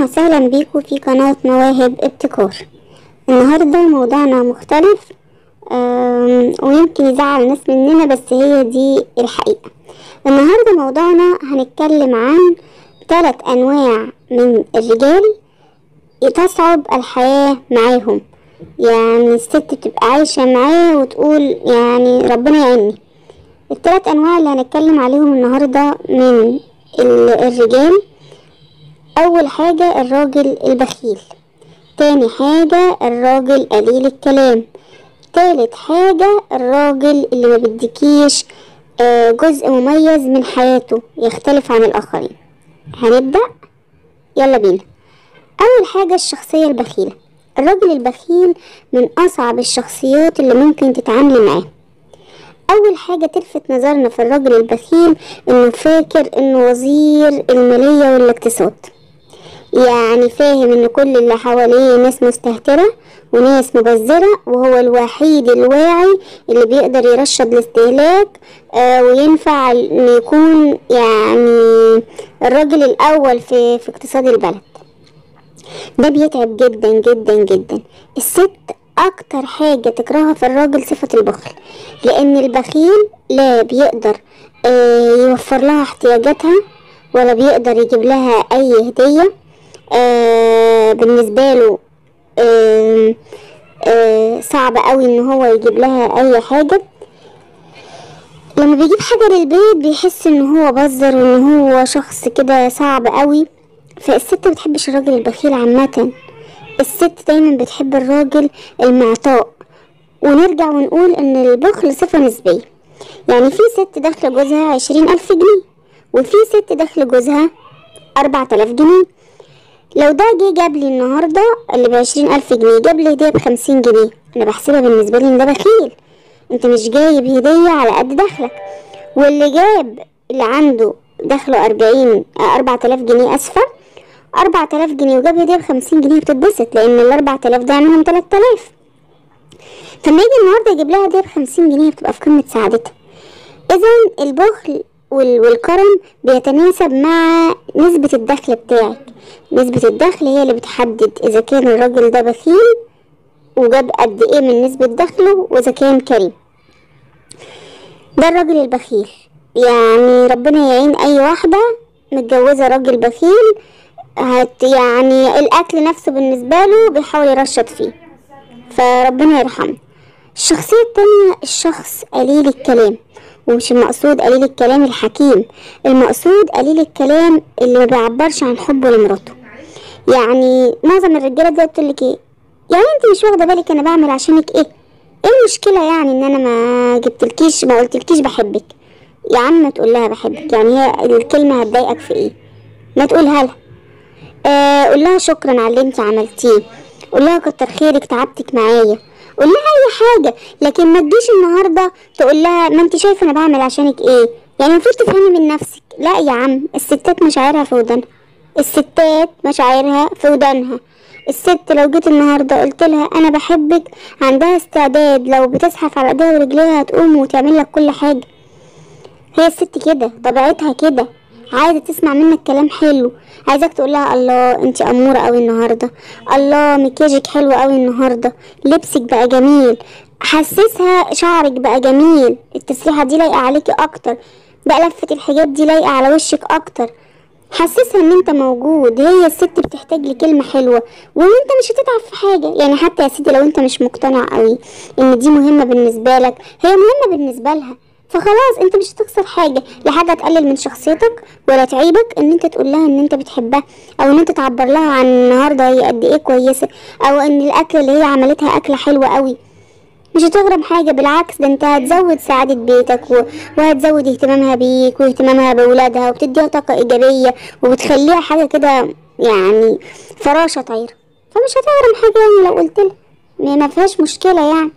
أهلا وسهلا بيكم في قناة مواهب ابتكار النهاردة موضوعنا مختلف أم، ويمكن يزعل ناس مننا بس هي دي الحقيقة النهاردة موضوعنا هنتكلم عن ثلاث أنواع من الرجال تصعب الحياة معاهم يعني الست بتبقى عايشة معاه وتقول يعني ربنا يعيني الثلاث أنواع اللي هنتكلم عليهم النهاردة من ال- الرجال أول حاجة الراجل البخيل تاني حاجة الراجل قليل الكلام تالت حاجة الراجل اللي ما بيديكيش آه، جزء مميز من حياته يختلف عن الآخرين هنبدأ يلا بينا أول حاجة الشخصية البخيلة الراجل البخيل من أصعب الشخصيات اللي ممكن تتعاملي معاه أول حاجة تلفت نظرنا في الراجل البخيل إنه فاكر إنه وزير المالية والاقتصاد يعني فاهم إن كل اللي حواليه ناس مستهترة وناس مبذرة وهو الوحيد الواعي اللي بيقدر يرشد الاستهلاك آه وينفع إنه يكون يعني الراجل الأول في, في اقتصاد البلد ده بيتعب جدا جدا جدا الست اكتر حاجة تكرهها في الراجل صفة البخل لان البخيل لا بيقدر آه، يوفر لها احتياجاتها ولا بيقدر يجيب لها اي هدية آه، بالنسبة له آه، آه، صعب قوي ان هو يجيب لها اي حاجة لما بيجيب حاجة للبيت بيحس ان هو بزر وان هو شخص كده صعب قوي فالست بتحبش الراجل البخيل عامة الست دايما بتحب الراجل المعطاء ونرجع ونقول ان البخل صفة نسبية يعني في ست داخلة جوزها عشرين ألف جنيه وفي ست داخلة جوزها أربعة آلاف جنيه لو ده جه جاب لي النهاردة اللي بعشرين ألف جنيه جاب لي هدية بخمسين جنيه أنا بحسبها بالنسبة لي إن ده بخيل أنت مش جايب هدية على قد دخلك واللي جاب اللي عنده دخله أربعين أربعة آلاف جنيه أسفة أربعة آلاف جنيه وجاب هدية بخمسين جنيه بتتبسط لأن الأربعة آلاف ده منهم تلات آلاف فلما يجي النهاردة يجيب لها هدية بخمسين جنيه بتبقى في قمة سعادتها إذا البخل وال- والكرم بيتناسب مع نسبة الدخل بتاعك نسبة الدخل هي اللي بتحدد إذا كان الراجل ده بخيل وجاب قد إيه من نسبة دخله وإذا كان كريم ده الراجل البخيل يعني ربنا يعين أي واحدة متجوزة راجل بخيل هت يعني الأكل نفسه بالنسبة له بيحاول يرشد فيه فربنا يرحمه الشخصية التانية الشخص قليل الكلام ومش المقصود قليل الكلام الحكيم المقصود قليل الكلام اللي ما بيعبرش عن حبه لمراته يعني معظم الرجالة دي تقول لك ايه يعني انت مش واخدة بالك انا بعمل عشانك ايه ايه المشكلة يعني ان انا ما جبتلكيش ما قلتلكيش بحبك يا عم ما تقول لها بحبك يعني هي الكلمة هتضايقك في ايه ما تقولها لها آه قول لها شكرا على اللي انت عملتيه قول لها كتر خيرك تعبتك معايا قول لها اي حاجه لكن ما تجيش النهارده تقول لها ما انت شايفه انا بعمل عشانك ايه يعني المفروض تفهمي من نفسك لا يا عم الستات مشاعرها في ودانها الستات مشاعرها في ودانها الست لو جيت النهارده قلت لها انا بحبك عندها استعداد لو بتزحف على ايديها ورجليها هتقوم وتعمل لك كل حاجه هي الست كده طبيعتها كده عايزه تسمع منك كلام حلو عايزاك تقول لها الله انت اموره قوي النهارده الله مكياجك حلو قوي النهارده لبسك بقى جميل حسسها شعرك بقى جميل التسريحه دي لايقه عليكي اكتر بقى لفه الحجاب دي لايقه على وشك اكتر حسسها ان انت موجود هي الست بتحتاج لكلمه حلوه وانت مش هتتعب في حاجه يعني حتى يا سيدي لو انت مش مقتنع قوي ان دي مهمه بالنسبه لك هي مهمه بالنسبه لها فخلاص انت مش هتخسر حاجه لا حاجه تقلل من شخصيتك ولا تعيبك ان انت تقول لها ان انت بتحبها او ان انت تعبر لها عن النهارده هي قد ايه كويسه او ان الاكل اللي هي عملتها اكله حلوه قوي مش هتغرم حاجة بالعكس ده انت هتزود سعادة بيتك و... وهتزود اهتمامها بيك واهتمامها بولادها وبتديها طاقة إيجابية وبتخليها حاجة كده يعني فراشة طايرة فمش هتغرم حاجة يعني لو قلت لها ما ما فيهاش مشكلة يعني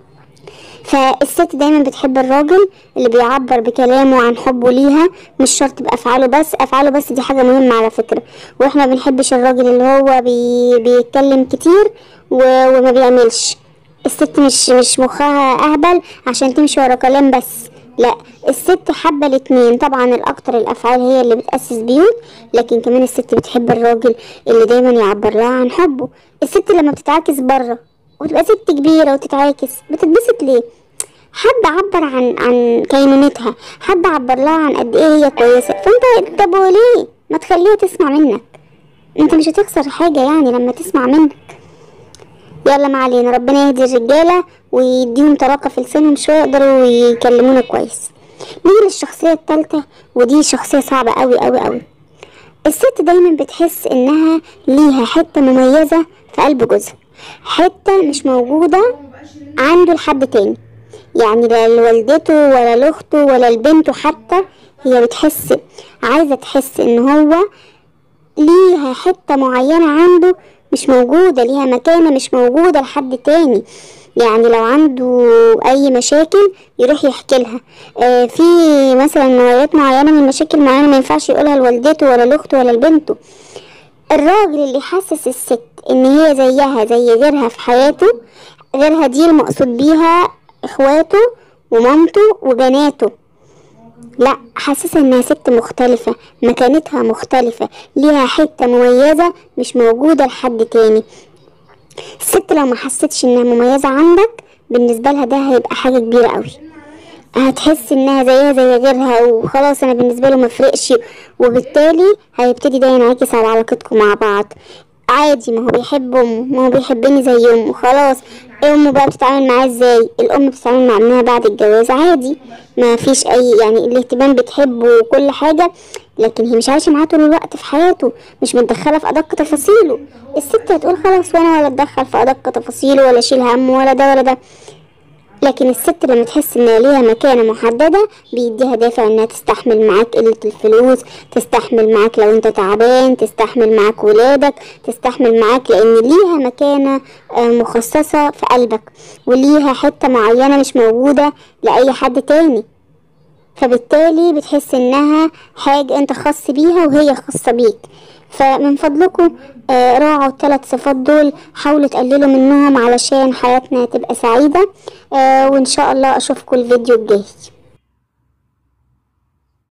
فالست دايما بتحب الراجل اللي بيعبر بكلامه عن حبه ليها مش شرط بأفعاله بس أفعاله بس دي حاجة مهمة على فكرة واحنا بنحبش الراجل اللي هو بي... بيتكلم كتير و... وما بيعملش الست مش مش مخها اهبل عشان تمشي ورا كلام بس لا الست حابة الاتنين طبعا الاكتر الافعال هي اللي بتأسس بيوت لكن كمان الست بتحب الراجل اللي دايما يعبر لها عن حبه الست لما بتتعاكس بره وتبقى ست كبيرة وتتعاكس بتتبسط ليه حد عبر عن عن كينونتها حد عبر لها عن قد ايه هي كويسة فانت طب وليه ما تخليها تسمع منك انت مش هتخسر حاجة يعني لما تسمع منك يلا ما علينا ربنا يهدي الرجالة ويديهم طلاقة في لسانهم شوية يقدروا يكلمونا كويس نيجي للشخصية التالتة ودي شخصية صعبة قوي قوي قوي الست دايما بتحس انها ليها حتة مميزة في قلب جوزها حتة مش موجودة عنده لحد تاني يعني لا لوالدته ولا لاخته ولا لبنته حتى هي بتحس عايزة تحس ان هو ليها حتة معينة عنده مش موجودة ليها مكانة مش موجودة لحد تاني يعني لو عنده أي مشاكل يروح يحكي لها آه في مثلا نوعيات معينة من مشاكل معينة ما ينفعش يقولها لوالدته ولا لأخته ولا لبنته الراجل اللي يحسس الست ان هي زيها زي غيرها في حياته غيرها دي المقصود بيها اخواته ومامته وبناته لا حاسسة انها ست مختلفة مكانتها مختلفة ليها حتة مميزة مش موجودة لحد تاني الست لو ما حسيتش انها مميزة عندك بالنسبة لها ده هيبقى حاجة كبيرة قوي هتحس انها زيها زي غيرها وخلاص انا بالنسبة له مفرقش وبالتالي هيبتدي ده ينعكس على علاقتكم مع بعض عادي ما هو بيحب امه ما هو بيحبني زي امه خلاص امه بقى بتتعامل معاه ازاي الام بتتعامل مع ابنها بعد الجواز عادي ما فيش اي يعني الاهتمام بتحبه وكل حاجة لكن هي مش عايشة معاه طول الوقت في حياته مش متدخلة في ادق تفاصيله الست هتقول خلاص وانا ولا اتدخل في ادق تفاصيله ولا اشيل هم ولا ده ولا ده لكن الست لما تحس ان ليها مكانة محددة بيديها دافع انها تستحمل معاك قلة الفلوس تستحمل معاك لو انت تعبان تستحمل معاك ولادك تستحمل معاك لان ليها مكانة آه، مخصصة في قلبك وليها حتة معينة مش موجودة لأي حد تاني فبالتالي بتحس انها حاجة انت خاص بيها وهي خاصة بيك فمن فضلكم آه، راعوا الثلاث صفات دول حاولوا تقللوا منهم علشان حياتنا تبقى سعيدة آه، وان شاء الله اشوفكم الفيديو الجاي